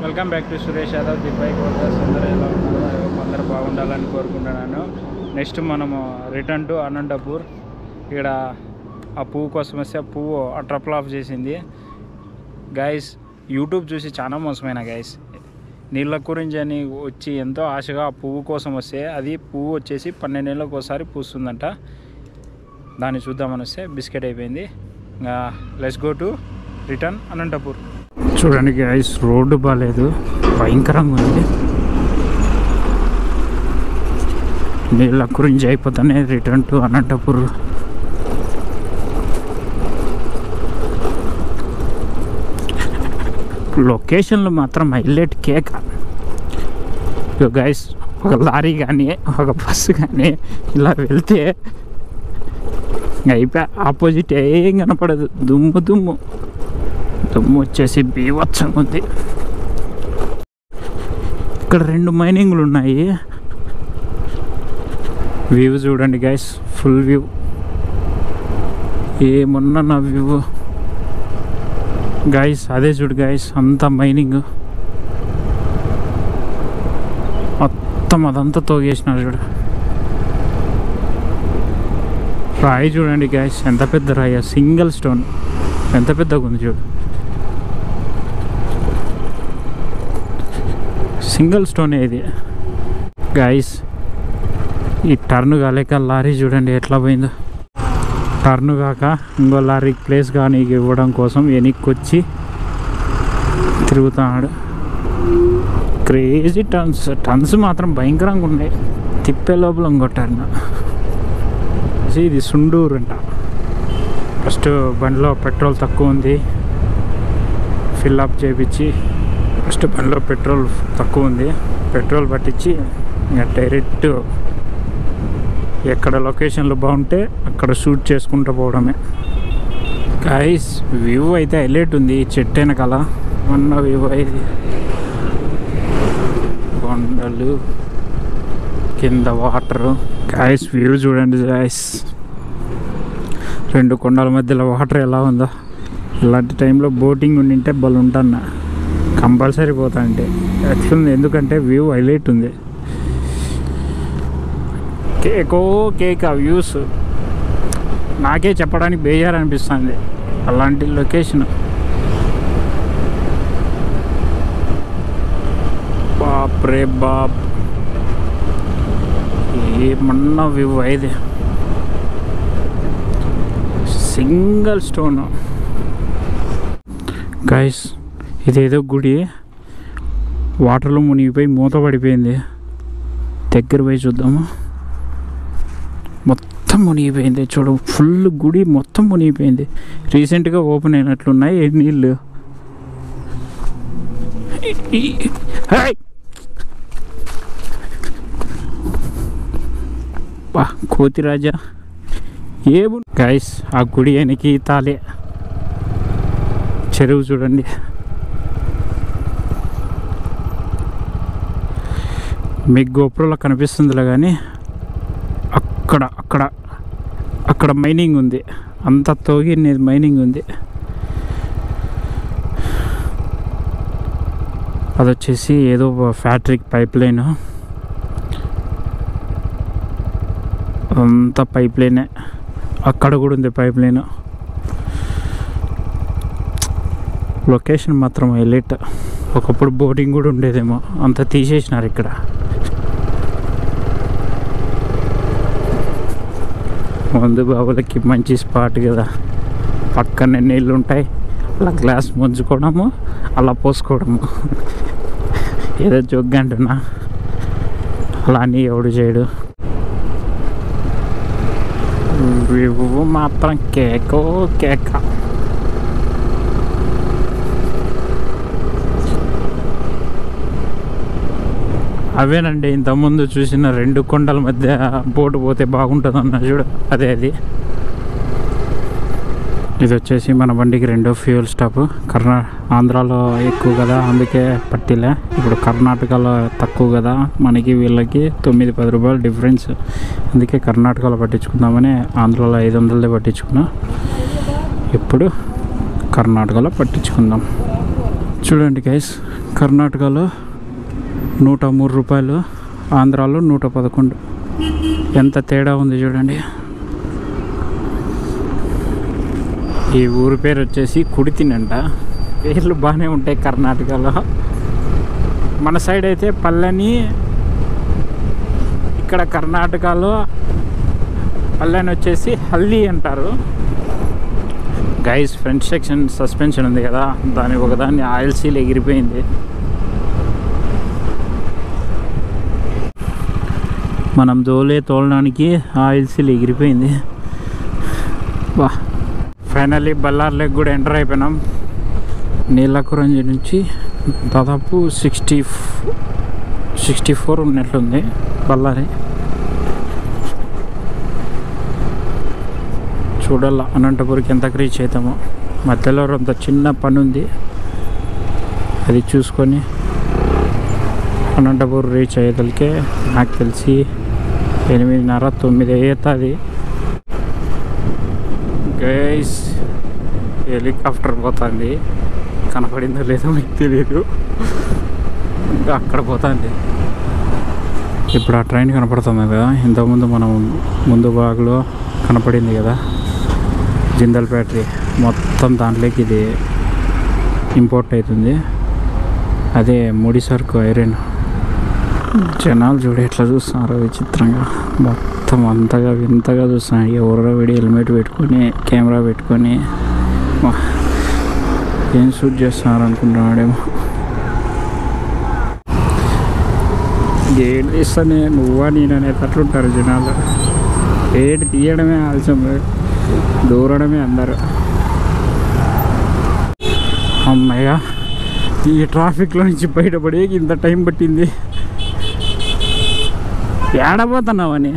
Welcome back to Suresh Yadav the bike holders అందరూ ఎలా ఉన్నారు I hope అందరూ బాగుండాలని కోరుకుంటున్నాను నెక్స్ట్ మనము రిటర్న్ టు అనంతపూర్ ఇక్కడ ఆ పువ్వు కోసం వస్తే ఆ పువ్వు ఆ ట్రపుల్ ఆఫ్ చేసింది గైస్ యూట్యూబ్ చూసి చాలా మోసమైన గైస్ నీళ్ళ గురించి అని వచ్చి ఎంతో ఆశగా ఆ పువ్వు కోసం వస్తే అది పువ్వు వచ్చేసి పన్నెండు నెలలకు ఒకసారి పూస్తుందంట దాన్ని చూద్దామని వస్తే బిస్కెట్ అయిపోయింది ఇంకా let's go to return Anantapur చూడండి గైస్ రోడ్డు బాగాలేదు భయంకరంగా ఉంది నీళ్ళ గురించి అయిపోతానే రిటర్న్ టు అనంతపూర్ లొకేషన్లు మాత్రం హైలైట్ కేక్ గైస్ ఒక లారీ కానీ ఒక బస్సు కానీ ఇలా వెళ్తే అయిపోయి ఆపోజిట్ ఏం కనపడదు దుమ్ము దుమ్ము దుమ్ము వచ్చేసి బీవత్సంగా ఉంది ఇక్కడ రెండు మైనింగ్లు ఉన్నాయి వ్యూ చూడండి గైస్ ఫుల్ వ్యూ ఏమన్నా నా వ్యూ గైస్ అదే చూడు గైస్ అంతా మైనింగ్ మొత్తం అదంతా తోగేసినారు చూడు రాయి చూడండి గైస్ ఎంత పెద్ద రాయి సింగిల్ స్టోన్ ఎంత పెద్దగా ఉంది చూడు సింగిల్ స్టోన్ ఇది గైస్ ఈ టర్న్ కాలేక లారీ చూడండి ఎట్లా పోయిందో టర్న్ కాక ఇంకో లారీ ప్లేస్ కానీ ఇవ్వడం కోసం వెనక్కి వచ్చి తిరుగుతున్నాడు క్రేజీ టర్న్స్ టర్న్స్ మాత్రం భయంకరంగా ఉన్నాయి తిప్పే లోపల ఇంకో టర్న్ ఇది సుండూరు అంట ఫస్ట్ బండిలో పెట్రోల్ తక్కువ ఉంది ఫిల్ అప్ చేయించి ఫస్ట్ బండిలో పెట్రోల్ తక్కువ ఉంది పెట్రోల్ పట్టించి ఇంకా డైరెక్ట్ ఎక్కడ లొకేషన్లు బాగుంటే అక్కడ షూట్ చేసుకుంటూ పోవడమే గైస్ వ్యూ అయితే హైలైట్ ఉంది ఈ చెట్టు వెనకాల ఉన్న వ్యూ ఇది కొండలు కింద వాటరు గాయస్ వ్యూ చూడండి గాయస్ రెండు కొండల మధ్యలో వాటర్ ఎలా ఉందో ఇలాంటి టైంలో బోటింగ్ ఉండింటే బలు ఉంటాను కంపల్సరీ పోతా అంటే ఎట్లుంది ఎందుకంటే వ్యూ హైలైట్ ఉంది కేకో కేక్ ఆ వ్యూస్ నాకే చెప్పడానికి బేజారు అనిపిస్తుంది అలాంటి లొకేషన్ బాప్ రే బాప్ ఏమన్నా వ్యూ అయితే సింగిల్ స్టోన్ గైస్ ఇదేదో గుడి వాటర్లో మునిగిపోయి మూత పడిపోయింది దగ్గర పోయి చూద్దాము మొత్తం మునిగిపోయింది చూడు ఫుల్ గుడి మొత్తం మునిగిపోయింది రీసెంట్గా ఓపెన్ అయినట్లున్నాయి ఈ నీళ్ళు ఈ- హై! బా కోతి రాజా ఏము గైస్ ఆ గుడి వెనక్కి తాలే చెరువు చూడండి మీకు గోపురంలో కనిపిస్తుందిలే కానీ అక్కడ అక్కడ అక్కడ మైనింగ్ ఉంది అంత తోగి మైనింగ్ ఉంది అది వచ్చేసి ఏదో ఫ్యాక్టరీకి పైప్ లైన్ అంతా పైప్ లైనే అక్కడ కూడా ఉంది పైప్ లైన్ లొకేషన్ మాత్రం హైలైట్ ఒకప్పుడు బోటింగ్ కూడా ఉండేదేమో అంత తీసేసినారు ఇక్కడ మందు బాబులకి మంచి స్పాట్ కదా పక్కనే నీళ్ళు ఉంటాయి అలా గ్లాస్ ముంచుకోవడము అలా పోసుకోవడము ఏదో జొగ్గు అంటున్నా అలా అని ఎవడు చేయడు వివ్వు మాత్రం కేకో కేక అవేనండి ఇంతకుముందు చూసిన రెండు కొండల మధ్య బోటు పోతే బాగుంటుంది అన్న చూడు అదే అది ఇది వచ్చేసి మన బండికి రెండో ఫ్యూయల్ స్టాప్ కర్ణా ఆంధ్రాలో ఎక్కువ కదా అందుకే పట్టిలే ఇప్పుడు కర్ణాటకలో తక్కువ కదా మనకి వీళ్ళకి తొమ్మిది పది రూపాయలు డిఫరెన్స్ అందుకే కర్ణాటకలో పట్టించుకుందామని ఆంధ్రాలో ఐదు వందలదే పట్టించుకున్నా ఇప్పుడు కర్ణాటకలో పట్టించుకుందాం చూడండి గైస్ కర్ణాటకలో నూట మూడు రూపాయలు ఆంధ్రాలో నూట పదకొండు ఎంత తేడా ఉంది చూడండి ఈ ఊరి పేరు వచ్చేసి కుడితినంట పేర్లు బాగానే ఉంటాయి కర్ణాటకలో మన సైడ్ అయితే పల్లెని ఇక్కడ కర్ణాటకలో పల్లెని వచ్చేసి హల్దీ అంటారు గైస్ ఫ్రంట్ సెక్షన్ సస్పెన్షన్ ఉంది కదా దాని ఒకదాన్ని ఆయిల్ సీల్ ఎగిరిపోయింది మనం దోలే తోలడానికి ఆయిల్ సీల్ ఎగిరిపోయింది వా ఫైనల్లీ బల్లార్ లెగ్ కూడా ఎంటర్ అయిపోయినాం నీలకురంజి నుంచి దాదాపు సిక్స్టీ సిక్స్టీ ఫోర్ ఉన్నట్లుంది బళ్ళారి చూడాల అనంతపురికి ఎంతకు రీచ్ అవుతామో మధ్యలో అంత చిన్న పని ఉంది అది చూసుకొని అనంతపూర్ రీచ్ అయ్యేదలికే నాకు తెలిసి ఎనిమిదిన్నర తొమ్మిది అవుతుంది గైస్ హెలికాప్టర్ పోతుంది కనపడిందో లేదో మీకు తెలియదు ఇంకా అక్కడ పోతుంది ఇప్పుడు ఆ ట్రైన్ కనపడుతుంది కదా ఇంతకుముందు మనం ముందు భాగంలో కనపడింది కదా జిందల్ ఫ్యాక్టరీ మొత్తం దాంట్లోకి ఇది ఇంపోర్ట్ అవుతుంది అదే ముడి సరుకు ఐరన్ జనాలు చూడ ఎట్లా చూస్తున్నారు విచిత్రంగా మొత్తం అంతగా వింతగా చూస్తున్నారు ఎవరో వీడి హెల్మెట్ పెట్టుకొని కెమెరా పెట్టుకొని వా, ఏం షూట్ చేస్తున్నారు అనుకుంటున్నాడేమో ఏడు తీస్తానే నువ్వా నేను అనేటట్లుంటారు జనాలు ఏడు తీయడమే ఆలస్యం దూరడమే అందరు అమ్మయ్య ఈ ట్రాఫిక్లో నుంచి బయటపడే ఇంత టైం పట్టింది ఏడబోతున్నావని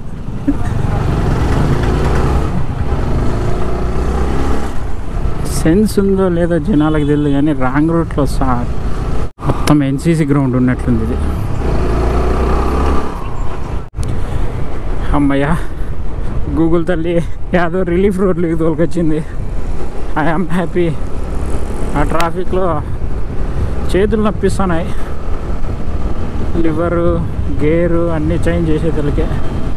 సెన్స్ ఉందో లేదో జనాలకు తెలియదు కానీ రాంగ్ రూట్లో సా మొత్తం ఎన్సీసీ గ్రౌండ్ ఉన్నట్లుంది ఇది అమ్మయ్య గూగుల్ తల్లి యాదో రిలీఫ్ రోడ్లకి తోలుకొచ్చింది ఐఎమ్ హ్యాపీ ఆ ట్రాఫిక్లో చేతులు నొప్పిస్తున్నాయి లివరు గేరు అన్నీ చేంజ్ చేసేదలకే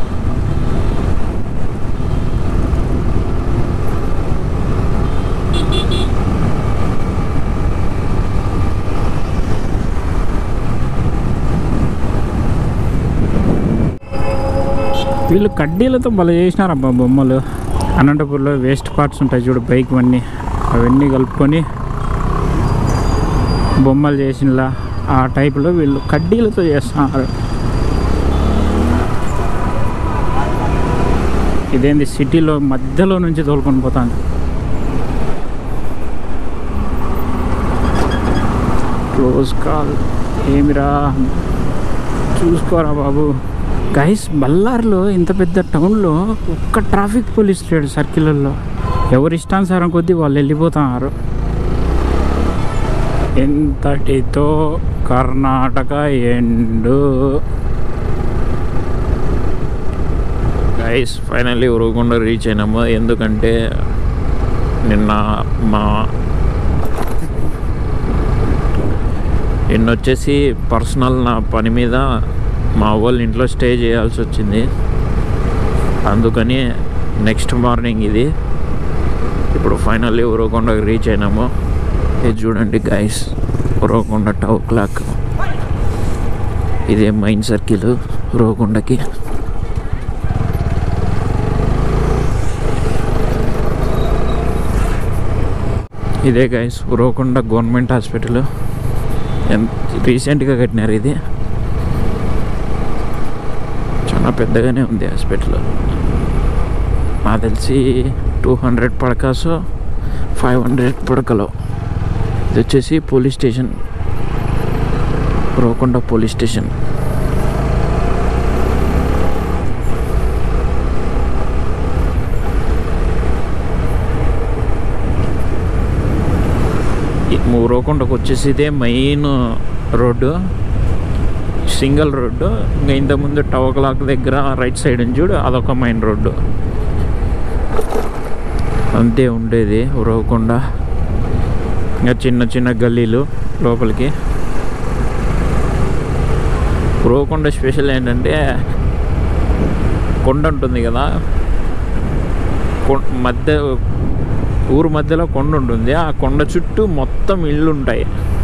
వీళ్ళు కడ్డీలతో భలే చేసినారబ్బా బొమ్మలు అనంతపూర్లో వేస్ట్ పార్ట్స్ ఉంటాయి చూడు బైక్ అన్నీ అవన్నీ కలుపుకొని బొమ్మలు చేసినలా ఆ టైపులో వీళ్ళు కడ్డీలతో చేస్తున్నారు ఇదేంది సిటీలో మధ్యలో నుంచి తోలుకొని పోతాను క్లోజ్ కాల్ ఏమిరా చూసుకోరా బాబు గైస్ బల్లార్లో ఇంత పెద్ద టౌన్లో ఒక్క ట్రాఫిక్ పోలీస్ లేడు సర్కిళ్ళల్లో ఎవరి ఇష్టానుసారం కొద్దీ వాళ్ళు వెళ్ళిపోతున్నారు ఎంతటితో Karnataka end guys finally Uravakonda reach అయినాము ఎందుకంటే నిన్న మా నిన్న వచ్చేసి పర్సనల్ నా పని మీద మా వాళ్ళ ఇంట్లో స్టే చేయాల్సి వచ్చింది అందుకని నెక్స్ట్ మార్నింగ్ ఇది ఇప్పుడు ఫైనల్లీ ఉరవకొండకి రీచ్ అయినాము ఇది చూడండి గైస్ ఉరవకొండ టౌ క్లాక్ ఇదే మైన్ సర్కిల్ ఉరవకొండకి ఇదే గైస్ ఉరవకొండ గవర్నమెంట్ హాస్పిటల్ ఎంత రీసెంట్గా కట్టినారు ఇది చాలా పెద్దగానే ఉంది హాస్పిటల్ నాకు తెలిసి టూ హండ్రెడ్ పడకాసు ఫైవ్ హండ్రెడ్ పడకలో ఇది వచ్చేసి police station Uravakonda police station ఉరవకొండకు వచ్చేసి ఇదే మెయిన్ రోడ్డు సింగిల్ రోడ్డు ఇంకా ఇంతకుముందు టవ క్లాక్ దగ్గర రైట్ సైడ్ ఉంది చూడు అదొక మెయిన్ రోడ్డు అంతే ఉండేది ఉరవకొండ ఇంకా చిన్న చిన్న గల్లీలు లోపలికి ఉరవకొండ స్పెషల్ ఏంటంటే కొండ ఉంటుంది కదా కొ- మధ్య ఊరు మధ్యలో కొండ ఉంటుంది ఆ కొండ చుట్టూ మొత్తం ఇళ్ళు ఉంటాయి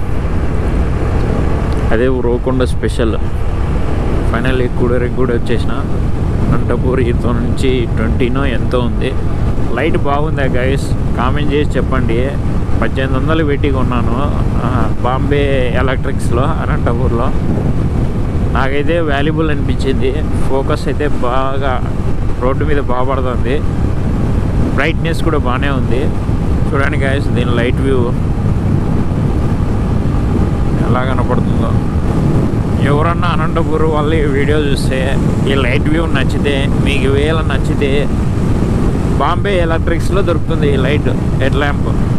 అదే ఉరవకొండ స్పెషల్ ఫైనల్లీ కూడరికి కూడా వచ్చేసిన అనంతపూర్ ఇతో నుంచి ట్వంటీనో ఎంతో ఉంది లైట్ బాగుందా గైస్ కామెంట్ చేసి చెప్పండి పద్దెనిమిది వందలు పెట్టి కొన్నాను ఆ, బాంబే ఎలక్ట్రిక్స్లో అనంతపూర్లో నాకైతే వాల్యుబుల్ అనిపించింది ఫోకస్ అయితే బాగా రోడ్డు మీద బాగా పడుతుంది బ్రైట్నెస్ కూడా బాగానే ఉంది చూడండి గాయస్ దీని లైట్ వ్యూ ఎలా కనపడుతుందో ఎవరన్నా అనంతపురం వాళ్ళు ఈ వీడియో చూస్తే ఈ లైట్ వ్యూ నచ్చితే మీకు వేళ నచ్చితే బాంబే ఎలక్ట్రిక్స్లో దొరుకుతుంది ఈ లైట్ హెడ్ ల్యాంప్